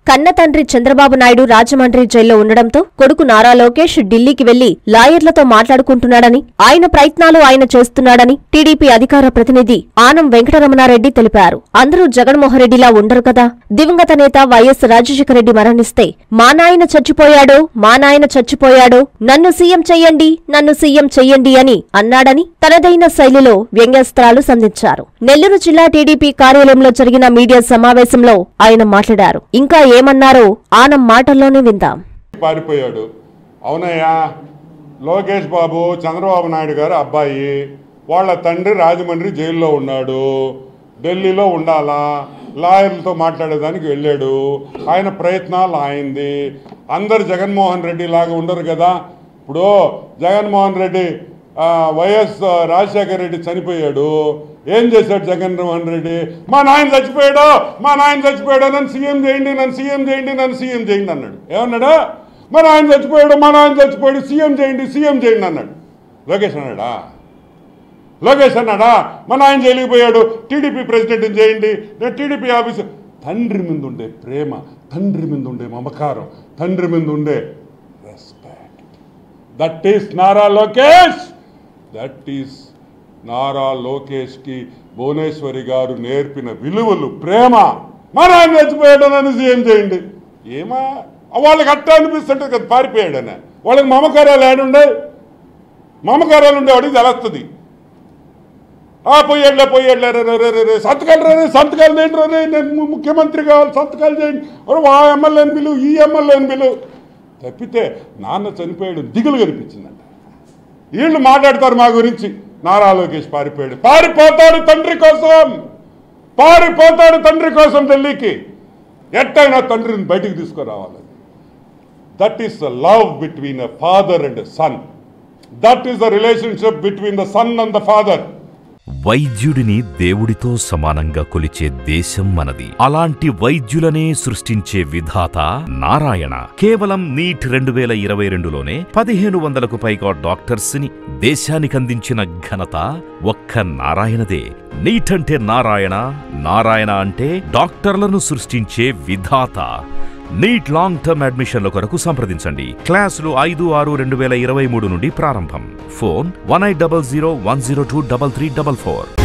కన్న తండ్రి చంద్రబాబు నాయుడు రాజమండ్రి జైల్లో ఉండడంతో కొడుకు నారా లోకేష్ ఢిల్లీకి వెళ్లి లాయర్లతో మాట్లాడుకుంటున్నాడని ఆయన ప్రయత్నాలు ఆయన చేస్తున్నాడని టీడీపీ అధికార ప్రతినిధి ఆనం వెంకటరమణారెడ్డి తెలిపారు అందరూ జగన్మోహన్ రెడ్డిలా ఉండరు కదా దివంగత నేత వైఎస్ రాజశేఖర రెడ్డి మరణిస్తే మా నాయన చచ్చిపోయాడో మా నాయన చచ్చిపోయాడో నన్ను సీఎం చెయ్యండి నన్ను సీఎం చెయ్యండి అని అన్నాడని తనదైన శైలిలో వ్యంగ్యాస్త్రాలు సంధించారు నెల్లూరు జిల్లా టీడీపీ కార్యాలయంలో జరిగిన మీడియా సమావేశంలో ఆయన మాట్లాడారు ఇంకా ఏమన్నారో ఆనం మాటల్లోనే విందాం పారిపోయాడు అవునయ్యా లోకేష్ బాబు చంద్రబాబు నాయుడు గారు అబ్బాయి వాళ్ళ తండ్రి రాజమండ్రి జైల్లో ఉన్నాడు ఢిల్లీలో ఉండాలా లాయర్లతో మాట్లాడేదానికి వెళ్ళాడు ఆయన ప్రయత్నాలు ఆయింది అందరు జగన్మోహన్ రెడ్డి లాగా ఉండరు కదా ఇప్పుడు జగన్మోహన్ రెడ్డి ఆ, వైఎస్ రాజశేఖర రెడ్డి చనిపోయాడు ఏం చేశాడు జగన్మోహన్ రెడ్డి మా నాయన చచ్చిపోయాడు మా నాయన చచ్చిపోయాడు నన్ను సీఎం చేయండి నన్ను సీఎం చేయండి నన్ను సీఎం చేయండి అన్నాడు ఏమన్నాడు మా నాయన చచ్చిపోయాడు మా నాయన చచ్చిపోయాడు సీఎం చేయండి సీఎం చేయండి అన్నాడు లోకేష్ అన్నాడా లోకేష్ అన్నాడా మా నాయన జైలుకి పోయాడు టీడీపీ ప్రెసిడెంట్ని చేయండి నేను టీడీపీ ఆఫీసు తండ్రి మీద ఉండే ప్రేమ తండ్రి మీద ఉండే మమకారం తండ్రి మీద ఉండే respect that is Nara Lokesh that is Nara లోకేష్కి భువనేశ్వరి గారు నేర్పిన విలువలు ప్రేమ మా నాయన చచ్చిపోయాడు నన్ను సీఎం చేయండి ఏమా వాళ్ళకి అట్టా అనిపిస్తుంటుంది కదా పారిపోయాడనే వాళ్ళకి మమకారాలు ఏడుండే మమకారాలు ఉండేవాడికి తెలుస్తుంది ఆ పోయేళ్ళే పోయేళ్ళే రే రే రే రే రే సంతకాలు రే రే సంతకాలు చేయండి రే రే నేను ము- ముఖ్యమంత్రి కావాలి సంతకాలు చేయండి ఒరే ఆ ఎమ్మెల్యేని పిలువు ఈ ఎమ్మెల్యేని పిలువు తప్పితే నాన్న చనిపోయాడు దిగులు కనిపించిందంట వీళ్ళు మాట్లాడతారు మా గురించి నారా లోకేష్ పారిపోయాడు పారిపోతాడు తండ్రి కోసం పారిపోతాడు తండ్రి కోసం ఢిల్లీకి ఎట్టయినా తండ్రిని బయటికి తీసుకురావాలి that is the love between a father and son that is the relationship between the son and the father వైద్యుడిని దేవుడితో సమానంగా కొలిచే దేశం మనది అలాంటి వైద్యులనే సృష్టించే విధాత నారాయణ కేవలం నీట్ రెండు వేల ఇరవై రెండులోనే పదిహేను వందలకు పైగా డాక్టర్స్ ని దేశానికందించిన ఘనత ఒక్క నారాయణదే నీట్ అంటే నారాయణ నారాయణ అంటే డాక్టర్లను సృష్టించే విధాత నీట్ లాంగ్ టర్మ్ అడ్మిషన్ల కొరకు సంప్రదించండి క్లాసులు ఐదు ఆరు రెండు వేల ఇరవై మూడు నుండి ప్రారంభం phone one eight double zero one zero two double three double four